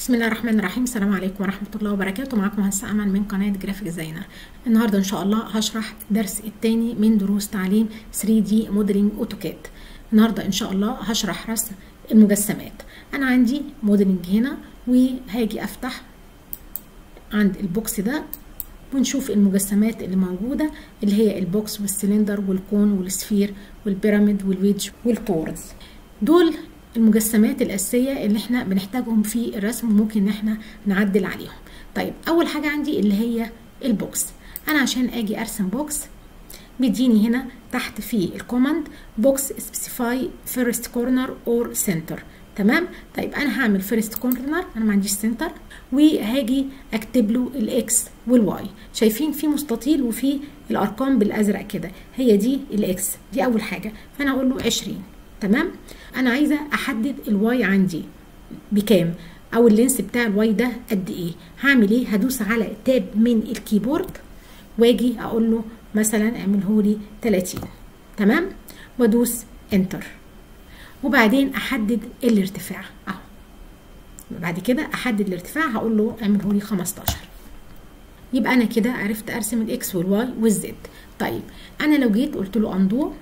بسم الله الرحمن الرحيم السلام عليكم ورحمة الله وبركاته معكم هسه أمل من قناة جرافيك ديزاينر النهاردة إن شاء الله هشرح الدرس الثاني من دروس تعليم 3D موديلنج أوتوكاد النهاردة إن شاء الله هشرح رسم المجسمات أنا عندي موديلنج هنا وهاجي أفتح عند البوكس ده ونشوف المجسمات اللي موجودة اللي هي البوكس والسلندر والكون والسفير والبيراميد والويدج والتورز دول المجسمات الأساسية اللي احنا بنحتاجهم في الرسم وممكن ان احنا نعدل عليهم طيب أول حاجة عندي اللي هي البوكس أنا عشان أجي أرسم بوكس بيديني هنا تحت في الكوماند بوكس سبيسيفاي فيرست كورنر اور سنتر تمام طيب انا هعمل فيرست كورنر انا ما عنديش سنتر وهاجي اكتب له الاكس والواي شايفين في مستطيل وفي الارقام بالازرق كده هي دي الاكس دي اول حاجه فانا هقول له 20 تمام انا عايزه احدد الواي عندي بكام او اللينس بتاع الواي ده قد ايه هعمل ايه هدوس على تاب من الكيبورد واجي اقول له مثلا اعمله لي 30 تمام وادوس انتر وبعدين احدد الارتفاع اهو بعد كده احدد الارتفاع هقول له اعمله لي 15 يبقى انا كده عرفت ارسم الاكس والواي والزد طيب انا لو جيت قلت له اندو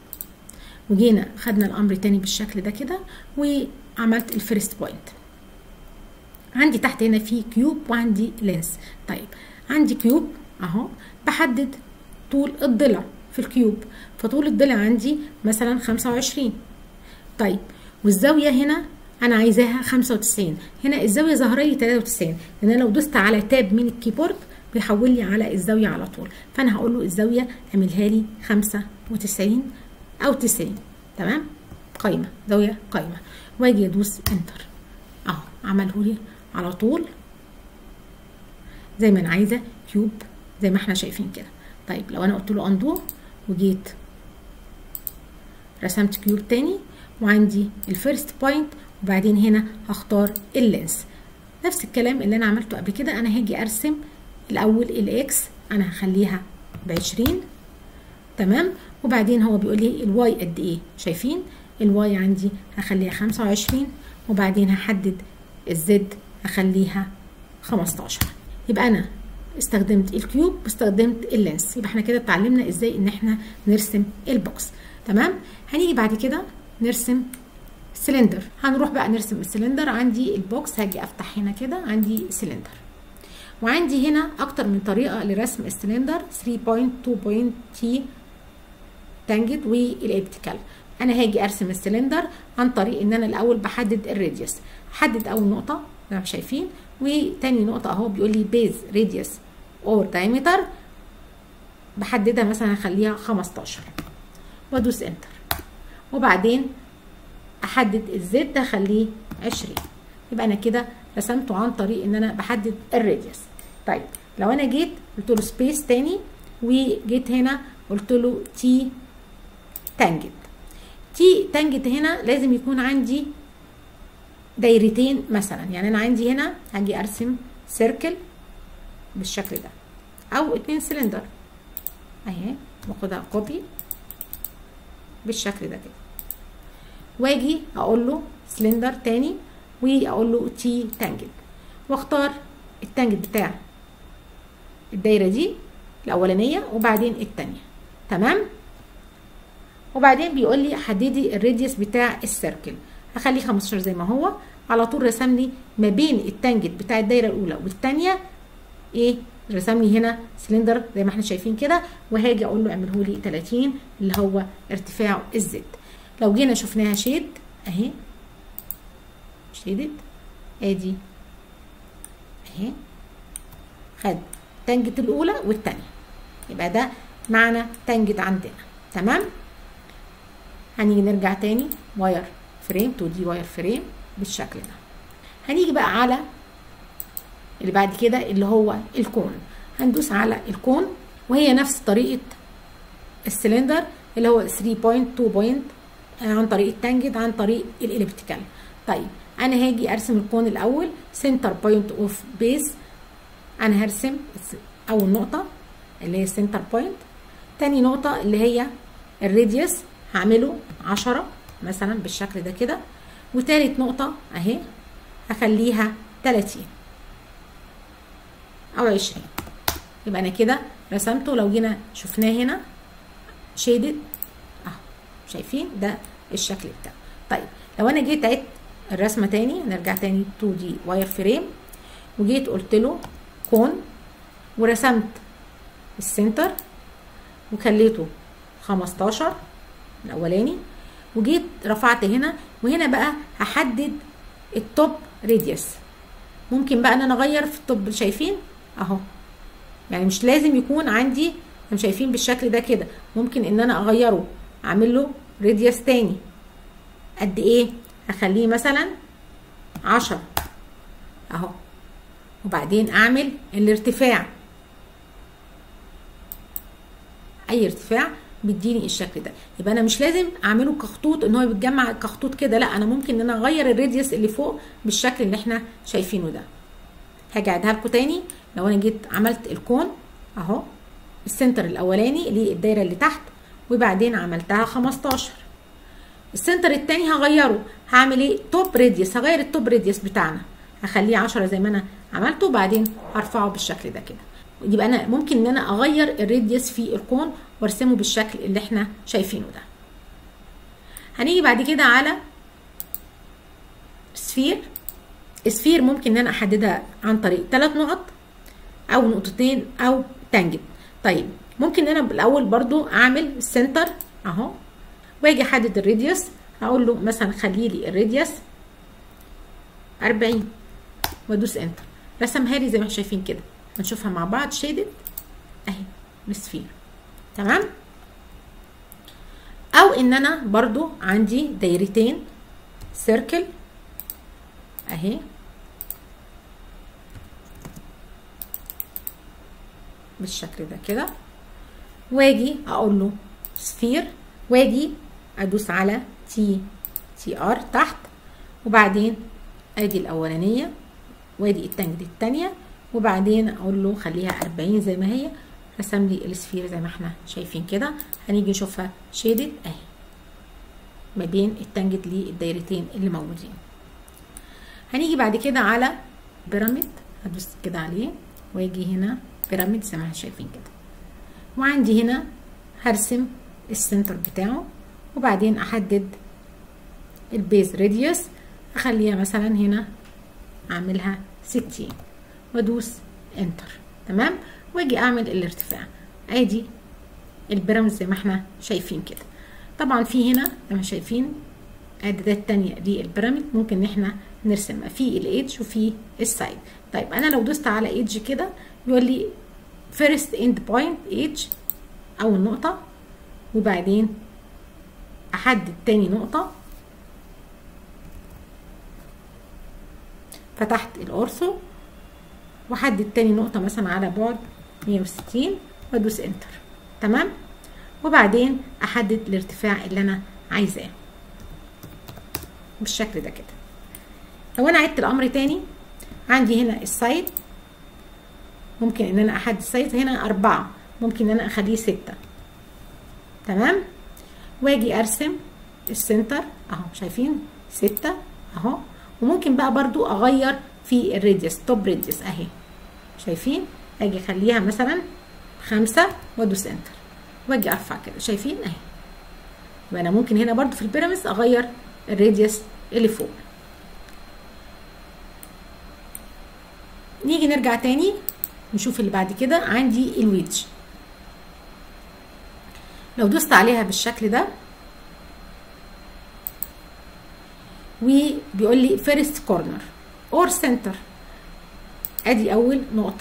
وجينا خدنا الامر تاني بالشكل ده كده وعملت الفيرست بوينت عندي تحت هنا في كيوب وعندي لينس طيب عندي كيوب اهو بحدد طول الضلع في الكيوب فطول الضلع عندي مثلا 25 طيب والزاوية هنا أنا عايزاها 95 هنا الزاوية ظاهرة لي 93 لأن أنا لو دوست على تاب من الكيبورد بيحول لي على الزاوية على طول فأنا هقول له الزاوية اعملها لي 95 أو 90 تمام قايمة زاوية قايمة واجي أدوس انتر أهو عمله لي على طول زي ما أنا عايزة كيوب زي ما احنا شايفين كده طيب لو أنا قلت له أندو وجيت رسمت كيوب تاني وعندي الفيرست بوينت وبعدين هنا هختار اللينس نفس الكلام اللي انا عملته قبل كده انا هاجي ارسم الاول الاكس انا هخليها بعشرين تمام وبعدين هو بيقول لي الواي قد ايه شايفين الواي عندي هخليها خمسة وعشرين وبعدين هحدد الزد هخليها خمستاشر يبقى انا استخدمت الكيوب واستخدمت اللينس يبقى احنا كده اتعلمنا ازاي ان احنا نرسم البوكس تمام هنيجي بعد كده نرسم سلندر هنروح بقى نرسم السلندر عندي البوكس هاجي افتح هنا كده عندي سلندر وعندي هنا اكتر من طريقه لرسم السلندر 3 بوينت 2 بوينت تي تانجد والابتيكال انا هاجي ارسم السلندر عن طريق ان انا الاول بحدد الراديوس احدد اول نقطه زي ما شايفين وتاني نقطه اهو بيقول لي بيز راديوس اور دايمتر بحددها مثلا هخليها 15 وادوس انتر وبعدين احدد الزد اخليه 20 يبقى انا كده رسمته عن طريق ان انا بحدد الراديوس طيب لو انا جيت قلت له سبيس تاني وجيت هنا قلت له تي تانجت تي تانجت هنا لازم يكون عندي دايرتين مثلا يعني انا عندي هنا هاجي ارسم سيركل بالشكل ده او اتنين سلندر اهي باخدها كوبي بالشكل ده كده واجي اقول له سلندر تاني واقول له تي تانجت واختار التانجت بتاع الدايره دي الاولانيه وبعدين التانيه تمام وبعدين بيقول لي حددي الراديوس بتاع السيركل هخليه 15 زي ما هو على طول رسم لي ما بين التانجت بتاع الدايره الاولى والثانيه ايه رسم لي هنا سلندر زي ما احنا شايفين كده وهاجي اقول له اعمله لي 30 اللي هو ارتفاع الزد لو جينا شفناها شيد اهي شيدد ادي اهي خد تنجت الاولى والثانيه يبقى ده معنى تنجت عندنا تمام هنيجي نرجع تاني واير فريم 2 دي واير فريم بالشكل ده هنيجي بقى على اللي بعد كده اللي هو الكون هندوس على الكون وهي نفس طريقة السلندر اللي هو 3.2 بوينت عن طريق التانجد عن طريق الاليبتيكال طيب انا هاجي ارسم الكون الاول سنتر بوينت اوف بيز انا هرسم اول نقطة اللي هي السنتر بوينت تاني نقطة اللي هي الراديوس هعمله عشرة مثلا بالشكل ده كده وتالت نقطة اهي هخليها 30 او 20 يبقى انا كده رسمته لو جينا شفناه هنا شيدد اهو شايفين ده الشكل بتاعه طيب لو انا جيت عدت الرسمه تاني نرجع تاني 2 دي واير فريم وجيت قلت له كون ورسمت السنتر وخليته 15 الاولاني وجيت رفعت هنا وهنا بقى هحدد التوب راديوس ممكن بقى ان انا اغير في التوب شايفين اهو يعني مش لازم يكون عندي هم شايفين بالشكل ده كده ممكن ان انا اغيره اعمل له راديوس تاني قد ايه هخليه مثلا عشرة اهو وبعدين اعمل الارتفاع اي ارتفاع بيديني الشكل ده يبقى انا مش لازم اعمله كخطوط ان هو بيتجمع كخطوط كده لا انا ممكن ان انا اغير الراديوس اللي فوق بالشكل اللي احنا شايفينه ده هاجي اعيدها لكم تاني لو انا جيت عملت الكون اهو السنتر الاولاني للدايره اللي تحت وبعدين عملتها 15 السنتر التاني هغيره هعمل ايه توب راديوس هغير التوب راديوس بتاعنا هخليه 10 زي ما انا عملته وبعدين هرفعه بالشكل ده كده يبقى انا ممكن ان انا اغير الراديوس في الكون وارسمه بالشكل اللي احنا شايفينه ده هنيجي بعد كده على سفير السفير ممكن ان انا احددها عن طريق ثلاث نقط او نقطتين او تانجت طيب ممكن ان انا بالاول برضو اعمل السنتر اهو واجي احدد الراديوس اقول له مثلا خلي لي الراديوس 40 وادوس انتر رسمها لي زي ما احنا شايفين كده هنشوفها مع بعض شيدد اهي السفير تمام او ان انا برضو عندي دايرتين سيركل اهي بالشكل ده كده واجي اقول له سفير واجي ادوس على تي تي ار تحت وبعدين ادي الاولانيه وادي التانجد التانيه وبعدين اقول له خليها 40 زي ما هي رسم لي السفير زي ما احنا شايفين كده هنيجي نشوفها شيدد اهي ما بين التانجد للدايرتين اللي موجودين هنيجي بعد كده على بيراميد هدوس كده عليه واجي هنا بيراميد زي ما احنا شايفين كده وعندي هنا هرسم السنتر بتاعه وبعدين احدد البيز راديوس اخليها مثلا هنا اعملها 60 وادوس انتر تمام واجي اعمل الارتفاع ادي البيراميد زي ما احنا شايفين كده طبعا في هنا زي ما شايفين اعدادات تانية للبيراميد ممكن ان احنا نرسمها في الايدج وفي السايد طيب انا لو دوست على ايدج كده يقول لي فيرست اند بوينت ايدج اول نقطة وبعدين احدد تاني نقطة فتحت الأورثو واحدد تاني نقطة مثلا على بعد 160 وادوس انتر تمام وبعدين احدد الارتفاع اللي انا عايزاه بالشكل ده كده لو انا عدت الامر تاني عندي هنا السايد ممكن ان انا احدد السايد هنا اربعة ممكن ان انا اخليه ستة تمام واجي ارسم السنتر اهو شايفين ستة اهو وممكن بقى برضو اغير في الراديوس توب راديوس اهي شايفين اجي اخليها مثلا خمسة وادوس انتر واجي ارفع كده شايفين اهي يبقى انا ممكن هنا برضو في البيراميدز اغير الراديوس اللي فوق نيجي نرجع تاني نشوف اللي بعد كده عندي الويدج لو دوست عليها بالشكل ده وبيقول لي فيرست كورنر اور سنتر ادي اول نقطه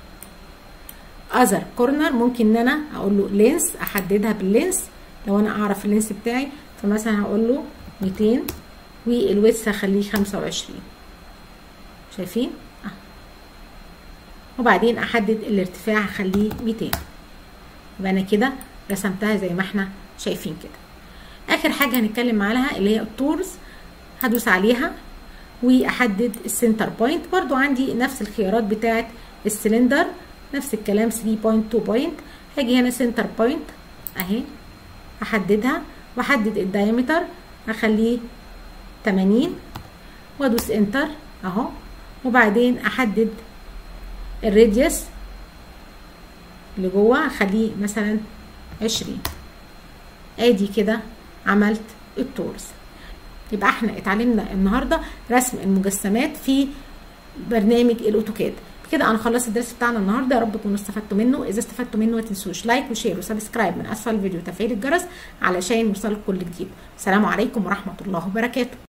اذر كورنر ممكن ان انا اقول له لينس احددها باللينس لو انا اعرف اللينس بتاعي فمثلا هقول له 200 والويدث هخليه 25 شايفين اه وبعدين احدد الارتفاع هخليه 200 يبقى انا كده رسمتها زي ما احنا شايفين كده اخر حاجه هنتكلم عليها اللي هي التورز هدوس عليها واحدد السنتر بوينت برضو عندي نفس الخيارات بتاعه السلندر نفس الكلام 3.2 بوينت هاجي هنا سنتر بوينت اهي احددها واحدد الدايمتر اخليه 80 وادوس انتر اهو وبعدين احدد الراديوس اللي جوه اخليه مثلا عشرين ادي كده عملت التورز يبقى احنا اتعلمنا النهارده رسم المجسمات في برنامج الاوتوكاد كده انا خلصت الدرس بتاعنا النهارده يا رب تكونوا استفدتوا منه اذا استفدتوا منه ما تنسوش لايك وشير وسبسكرايب من اسفل الفيديو وتفعيل الجرس علشان يوصلكم كل جديد السلام عليكم ورحمه الله وبركاته